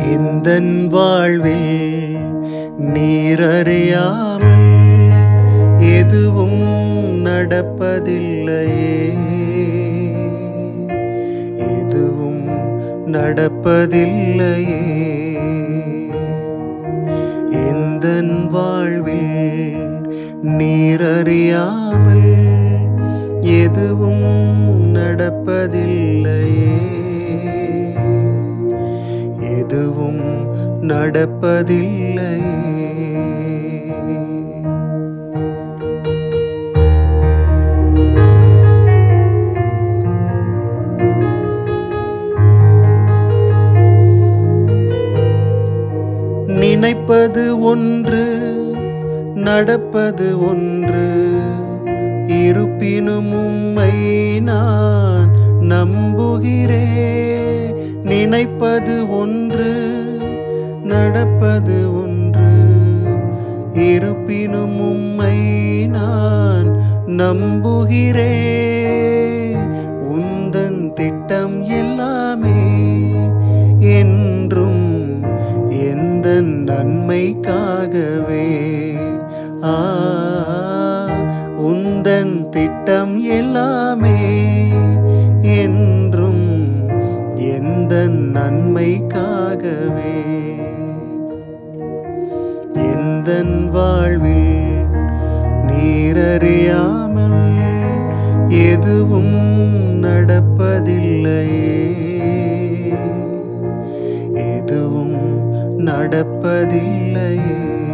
எந்தன் வாழ்வில் நீரறியாமல் எதுவும் நடப்பதில்லையே எதுவும் நடப்பதில்லையே எந்தன் வாழ்வில் நீரறியாமல் எதுவும் நடப்பதில்லையே எதுவும் நடப்பதில்லையே நினைப்பது ஒன்று நடப்பது ஒன்று இருப்பினும் உம்மை நான் நம்புகிறேன் நினைப்பது ஒன்று நடப்பது ஒன்று இருப்பினும் உம்மை நான் நம்புகிறேன் உந்தன் திட்டம் எல்லாமே என்றும் எந்த நன்மைக்காகவே ஆ உந்தன் திட்டம் எல்லாமே என்றும் எந்த நன்மைக்காகவே எந்த வாழ்வில் நீரறியாமல் எதுவும் நடப்பதில்லையே எதுவும் நடப்பதில்லையே